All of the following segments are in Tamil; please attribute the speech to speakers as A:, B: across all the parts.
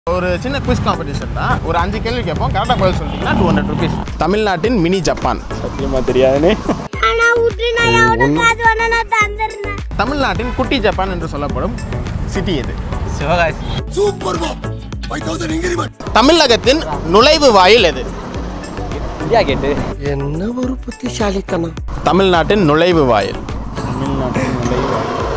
A: ஒரு சின்ன குவிஸ் காம்படிஷன் தான் ஒரு அஞ்சு கேள்வி கேட்போம் கரெக்டாக பதில் சொல்லிட்டீங்கன்னா டூ ஹண்ட்ரட் ருபீஸ் தமிழ்நாட்டின் மினி ஜப்பான்
B: சத்தியமா தெரியாதுன்னு
C: ஆனா விட்டு நான் எவனும் காசு வேணா நான் தந்துடுறேன்
A: தமிழ்நாட்டின் குட்டி ஜப்பான் என்று சொல்லப்படும் சிட்டி எது
D: சிவகாசி
A: தமிழகத்தின் நுழைவு வாயில் எது
D: இந்தியா கேட்டு
E: என்ன ஒரு புத்திசாலித்தனம்
A: தமிழ்நாட்டின் நுழைவு வாயில்
B: தமிழ்நாட்டின் நுழைவு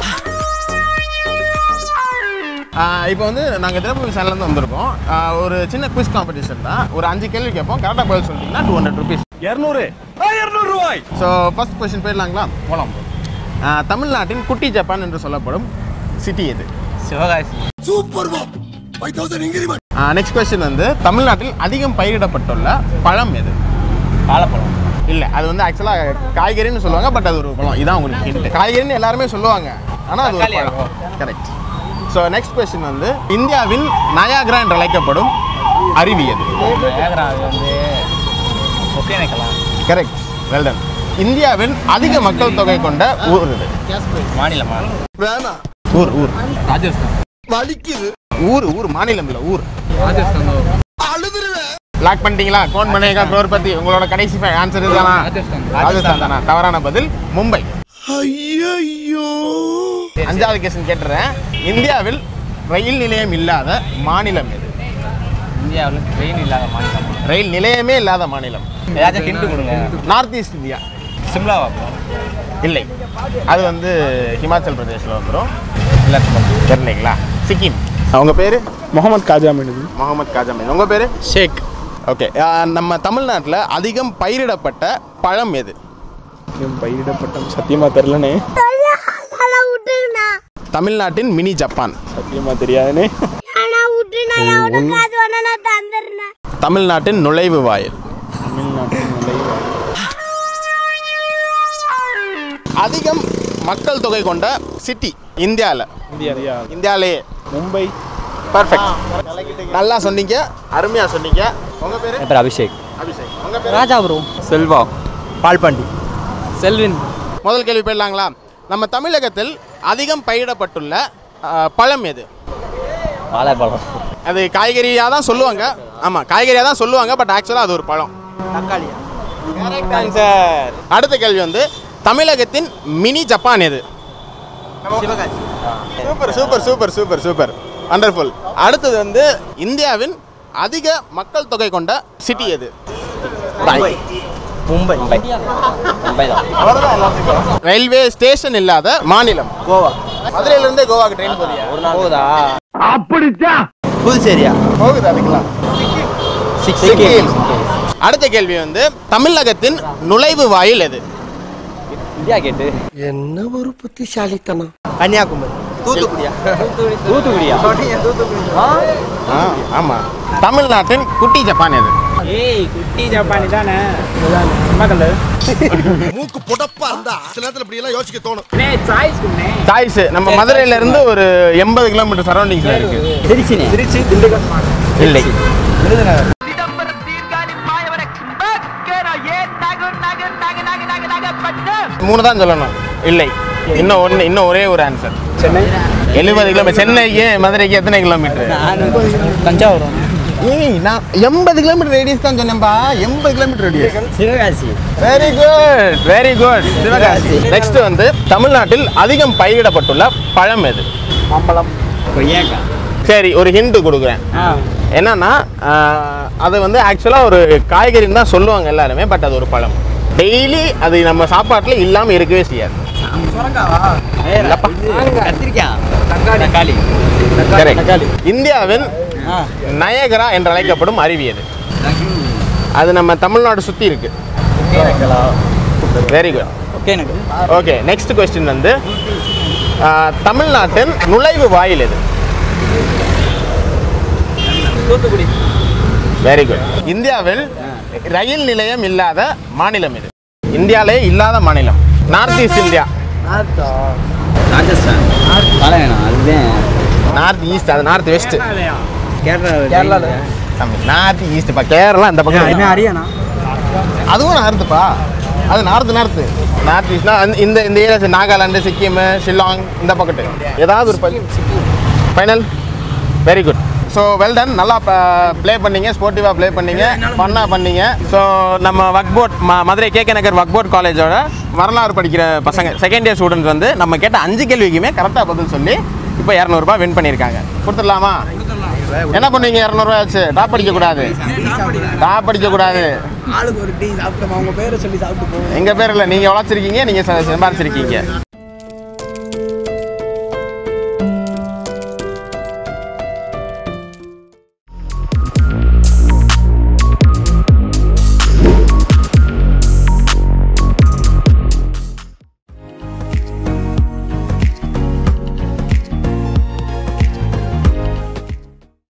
A: இப்போ வந்து நாங்கள் திரப்பூர் சேனல்லேருந்து வந்திருக்கோம் ஆஹ் ஒரு சின்ன குவிஸ் காம்படிஷன் தான் ஒரு அஞ்சு கேள்வி கேட்போம் கரெக்டாக பதில் சொல்லிட்டீங்கன்னா டூ ஹண்ட்ரட் ருபீஸ்
B: இரநூறு இரநூறு ரூபாய்
A: ஸோ ஃபர்ஸ்ட் கொஸ்டின் போயிடலாங்களா போகலாம் தமிழ்நாட்டின் குட்டி ஜப்பான் என்று சொல்லப்படும் சிட்டி எது
D: சிவகாசி
A: நெக்ஸ்ட் கொஸ்டின் வந்து தமிழ்நாட்டில் அதிகம் பயிரிடப்பட்டுள்ள பழம் எது
D: வாழைப்பழம்
A: இல்லை அது வந்து ஆக்சுவலாக காய்கறின்னு சொல்லுவாங்க பட் அது ஒரு பழம் இதான் உங்களுக்கு hint. காய்கறின்னு எல்லாருமே சொல்லுவாங்க ஆனால் அது ஒரு
D: தக்காளியா
A: பழம் கரெக்ட் ஸோ நெக்ஸ்ட் கொஸ்டின் வந்து இந்தியாவின் நயாகரா என்று அழைக்கப்படும் அருவி எது
D: ஏகரா அது வந்து ஒகேனக்கலாம்
A: கரெக்ட் வெல்டன் இந்தியாவின் அதிக மக்கள் தொகை கொண்ட ஊர் இது
D: மாநிலமா
A: ஊர் ஊர்
D: ராஜஸ்தான்
A: ஊர் ஊர் மாநிலம் இல்லை ஊர்
D: ராஜஸ்தான்
A: லாக் பண்ணிட்டீங்களா கோன் பண்ணேகா க்ரோர் பத்தி உங்களோட கடைசி ஆன்சர் இதுதானா
D: ராஜஸ்தான்.
A: ராஜஸ்தான் தானா தவறான பதில் மும்பை அஞ்சாவது கொஸ்டின் கேட்டுறேன் இந்தியாவில் ரயில் நிலையம் இல்லாத மாநிலம் எது
D: இந்தியாவில் ட்ரெயின் இல்லாத மாநிலம்
A: ரயில் நிலையமே இல்லாத மாநிலம்
D: ஏதாச்சும் ஹிண்ட் கொடுங்க
A: நார்த் ஈஸ்ட் இந்தியா
D: சிம்லாவா
A: இல்லை அது வந்து ஹிமாச்சல் பிரதேஷில் வந்துடும்
D: இல்லை
A: தெரிலைங்களா சிக்கிம் அவங்க பேர்
B: முகமது காஜா மீனது
A: முகமது காஜாமின் உங்கள் பேர்
B: ஷேக்
A: ஓகே நம்ம தமிழ்நாட்டில் அதிகம் பயிரிடப்பட்ட பழம் எது
B: பயிரிடப்பட்ட சத்தியமா தெரிலனே
C: அதெல்லாம் விட்டுங்கண்ணா
A: தமிழ்நாட்டின் மினி ஜப்பான்
B: சத்தியமா தெரியாதுன்னு
C: ஆனா விட்டு நான் எவனும் காசு வேணா நான் தந்துடுறேன்
A: தமிழ்நாட்டின் நுழைவு வாயில்
B: தமிழ்நாட்டின் நுழைவு
A: அதிகம் மக்கள் தொகை கொண்ட சிட்டி இந்தியாவில்
B: இந்தியா
A: இந்தியாவிலேயே
B: மும்பை
A: பர்ஃபெக்ட் நல்லா சொன்னீங்க அருமையாக சொன்னீங்க உங்கள் பேர்
D: என் பேர் அபிஷேக்
A: அபிஷேக் உங்கள் பேர்
D: ராஜாபுரம் செல்வா பால்பாண்டி செல்வின்
A: முதல் கேள்வி போயிடலாங்களா நம்ம தமிழகத்தில் அதிகம் பயிரிடப்பட்டுள்ள ஆ, பழம் எது
D: வாழைப்பழம்
A: அது காய்கறியாக தான் சொல்லுவாங்க ஆமாம் காய்கறியாக தான் சொல்லுவாங்க பட் ஆக்சுவலாக அது ஒரு பழம்
D: தக்காளியா
A: அடுத்த கேள்வி வந்து தமிழகத்தின் மினி ஜப்பான் எது
D: Sivakasi
A: super super super super super wonderful அடுத்தது வந்து இந்தியாவின் அதிக மக்கள் தொகை கொண்ட சிட்டி எது
D: மும்பை மும்பை மும்பை தான்
A: ரயில்வே ஸ்டேஷன் இல்லாத மாநிலம்
D: கோவா
A: மதுரையிலிருந்தே கோவாக்கு ட்ரெயின் போதியா
D: ஒரு நாள் போகுதா அப்படித்தான் புதுச்சேரியா
A: போகுது அதுக்கெல்லாம்
D: சிக்கிம்
A: அடுத்த கேள்வி வந்து தமிழகத்தின் நுழைவு வாயில் எது
D: இந்தியா கேட்டு
E: என்ன ஒரு புத்திசாலித்தனம்
D: கன்னியாகுமரி தூத்துக்குடியா தூத்துக்குடியா
A: ஆ ஆமாம் தமிழ்நாட்டின் குட்டி ஜப்பான் எது
D: ஏய் குட்டி ஜப்பானி தானே மக்கள்
F: மூக்கு புடப்பா இருந்தா சில நேரத்துல இப்படி எல்லாம் யோசிக்க தோணும்
D: சாய்ஸ் குண்ணே
A: சாய்ஸ் நம்ம மதுரையில இருந்து ஒரு எண்பது கிலோமீட்டர் சரௌண்டிங்ஸ்ல இருக்கு
D: திருச்சினே திருச்சி திண்டுக்கல்
A: இல்லை
D: விருதுநகர்
A: மூணு தான் சொல்லணும் இல்லை இன்னும் ஒன்று இன்னும் ஒரே ஒரு ஆன்சர்
D: சென்னை
A: எழுபது கிலோமீட்டர் சென்னைக்கு மதுரைக்கு எத்தனை கிலோமீட்டர்
D: தஞ்சாவூர்
A: ஏய் நான் எண்பது கிலோமீட்டர் ரேடியஸ் தான் சொன்னேன்பா எண்பது kilometre radius
D: Sivakasi
A: very good very good Sivakasi next வந்து தமிழ்நாட்டில் அதிகம் பயிரிடப்பட்டுள்ள பழம் எது
D: மாம்பழம் கொய்யாக்கா
A: சரி ஒரு ஹிண்ட் கொடுக்குறேன்
D: ஆ
A: என்னன்னா ஆஹ், அது வந்து ஆக்சுவலாக ஒரு காய்கறின்னு தான் சொல்லுவாங்க எல்லாருமே பட் அது ஒரு பழம் டெய்லி அது நம்ம சாப்பாட்டில் இல்லாமல் இருக்கவே செய்யாது இல்லப்பா.
D: கத்திரிக்காய் தக்காளி
A: Correct. இந்தியாவின் நயகரா என்று அழைக்கப்படும் அருவி அது அது நம்ம தமிழ்நாடு சுற்றி இருக்கு வெரி குட்
D: ஓகே எனக்கு
A: ஓகே நெக்ஸ்ட் கொஸ்டின் வந்து ஆஹ், தமிழ்நாட்டின் நுழைவு வாயில் எது
D: தூத்துக்குடி
A: வெரி குட் இந்தியாவில் ரயில் நிலையம் இல்லாத மாநிலம் இது இந்தியாவிலே இல்லாத மாநிலம் நார்த் ஈஸ்ட் இந்தியா
D: ராஜஸ்தான் தலைவேணா அதுதான்
A: நார்த் ஈஸ்ட் அது நார்த் வெஸ்ட்
D: கேரளா கேரளாவில்
A: நார்த் ஈஸ்ட்ப்பா கேரளா இந்த பக்கம்
D: ஹரியானா
A: அதுவும் நார்த்துப்பா அது நார்த்து நார்த்து நார்த் ஈஸ்ட்னா இந்த இந்த ஏரியா நாகாலாந்து சிக்கிம் ஷில்லாங் இந்த பக்கத்து ஏதாவது ஒரு final very good so well done நல்லா ப்ளே பண்ணீங்க ஸ்போர்ட்டிவாக ப்ளே பண்ணீங்க ஃபன்னாக பண்ணீங்க ஸோ நம்ம வக்போர்ட் ம மதுரை கேகே நகர் வக்போர்ட் காலேஜோட வரலாறு படிக்கிற பசங்க செகண்ட் இயர் ஸ்டூடெண்ட்ஸ் வந்து நம்ம கேட்ட அஞ்சு கேள்விக்குமே கரெக்டாக பதில் சொல்லி இப்போ இரநூறுபா வின் பண்ணியிருக்காங்க கொடுத்துடலாமா என்ன பண்ணுவீங்க இரநூறுவா ஆச்சு டாப் அடிக்கக்கூடாது டாப் அடிக்கக்கூடாது
D: ஆளுக்கு ஒரு டீ சாப்பிட்டோம் அவங்க பேரை சொல்லி சாப்பிட்டு போவோம்
A: எங்கள் பேர் இல்லை நீங்கள் உழைச்சிருக்கீங்க நீங்கள் சம்பாரிச்சிருக்கீங்க